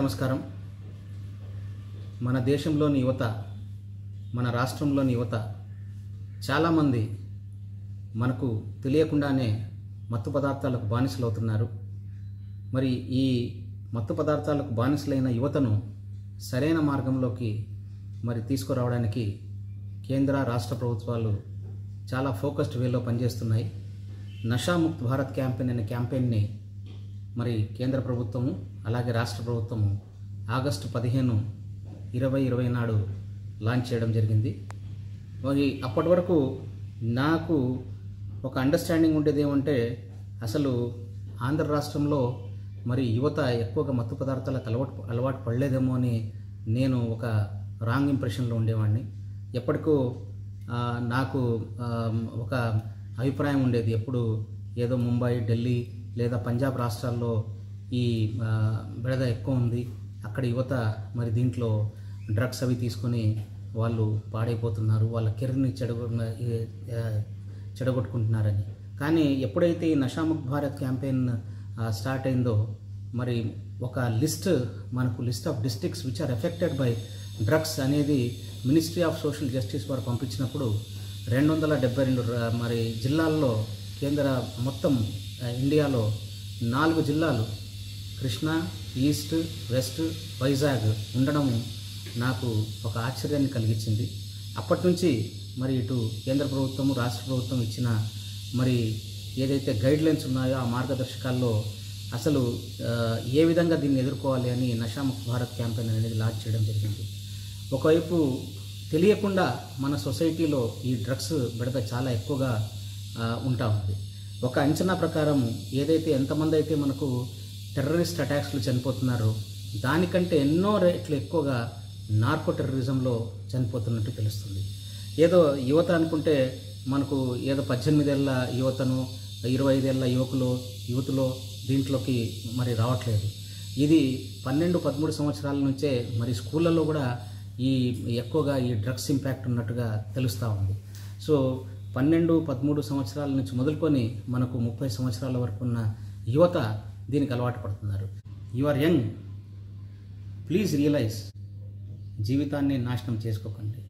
నమస్కారం మన దేశంలోని యువత మన రాష్ట్రంలోని యువత చాలామంది మనకు తెలియకుండానే మత్తు పదార్థాలకు బానిసలవుతున్నారు మరి ఈ మత్తు పదార్థాలకు బానిసలైన యువతను సరైన మార్గంలోకి మరి తీసుకురావడానికి కేంద్ర రాష్ట్ర ప్రభుత్వాలు చాలా ఫోకస్డ్ వేలో పనిచేస్తున్నాయి నషాముక్త్ భారత్ క్యాంపెయిన్ అనే క్యాంపెయిన్ని మరి కేంద్ర ప్రభుత్వము అలాగే రాష్ట్ర ప్రభుత్వము ఆగస్టు పదిహేను ఇరవై ఇరవై నాడు లాంచ్ చేయడం జరిగింది మరి అప్పటి వరకు నాకు ఒక అండర్స్టాండింగ్ ఉండేది ఏమంటే అసలు ఆంధ్ర రాష్ట్రంలో మరి యువత ఎక్కువగా మత్తు పదార్థాలకు అలవాటు అలవాటు పడలేదేమో అని నేను ఒక రాంగ్ ఇంప్రెషన్లో ఉండేవాడిని ఎప్పటికో ఆ, నాకు ఆ, ఒక అభిప్రాయం ఉండేది ఎప్పుడు ఏదో ముంబై ఢిల్లీ లేదా పంజాబ్ రాష్ట్రాల్లో ఈ ఆ, బెడద ఎక్కువ ఉంది అక్కడ యువత మరి దీంట్లో డ్రగ్స్ అవి తీసుకొని వాళ్ళు పాడైపోతున్నారు వాళ్ళ కెరీర్ని చెడగొ ఆ, చెడగొట్టుకుంటున్నారని కానీ ఎప్పుడైతే ఈ నషాముక్ భారత్ క్యాంపెయిన్ ఆ, స్టార్ట్ అయిందో మరి ఒక లిస్ట్ మనకు list of districts which are affected by drugs అనేది మినిస్ట్రీ ఆఫ్ సోషల్ జస్టిస్ వారు పంపించినప్పుడు రెండు వందల డెబ్బై రెండు ర- మరి జిల్లాల్లో కేంద్ర మొత్తం ఆ, ఇండియాలో నాలుగు జిల్లాలు కృష్ణా ఈస్ట్ వెస్ట్ వైజాగ్ ఉండడం నాకు ఒక ఆశ్చర్యాన్ని కలిగించింది అప్పటి నుంచి మరి ఇటు కేంద్ర ప్రభుత్వము రాష్ట్ర ప్రభుత్వం ఇచ్చిన మరి ఏదైతే గైడ్ లైన్స్ ఉన్నాయో ఆ మార్గదర్శకాల్లో అసలు ఆ, ఏ విధంగా దీన్ని ఎదుర్కోవాలి అని నషాముక్త భారత్ క్యాంపెయిన్ అనేది లాంచ్ చేయడం జరిగింది ఒకవైపు తెలియకుండా మన సొసైటీలో ఈ డ్రగ్స్ బెడద చాలా ఎక్కువగా ఆ, ఉంటా ఉంది ఒక అంచనా ప్రకారం ఏదైతే ఎంతమంది అయితే మనకు టెర్రరిస్ట్ అటాక్స్లు చనిపోతున్నారో దానికంటే ఎన్నో రేట్లు ఎక్కువగా నార్కో టెర్రరిజంలో చనిపోతున్నట్టు తెలుస్తుంది ఏదో యువత అనుకుంటే మనకు ఏదో పద్దెనిమిదేళ్ల యువతను ఇరవై ఐదేళ్ల యువకులు యువతులో దీంట్లోకి మరి రావట్లేదు ఇది పన్నెండు పదమూడు సంవత్సరాల నుంచే మరి స్కూళ్ళల్లో కూడా ఈ ఎక్కువగా ఈ డ్రగ్స్ ఇంపాక్ట్ ఉన్నట్టుగా తెలుస్తూ ఉంది సో పన్నెండు పదమూడు సంవత్సరాల నుంచి మొదలుకొని మనకు ముప్పై సంవత్సరాల వరకు ఉన్న యువత దీనికి అలవాటు పడుతున్నారు you are young please realise జీవితాన్ని నాశనం చేసుకోకండి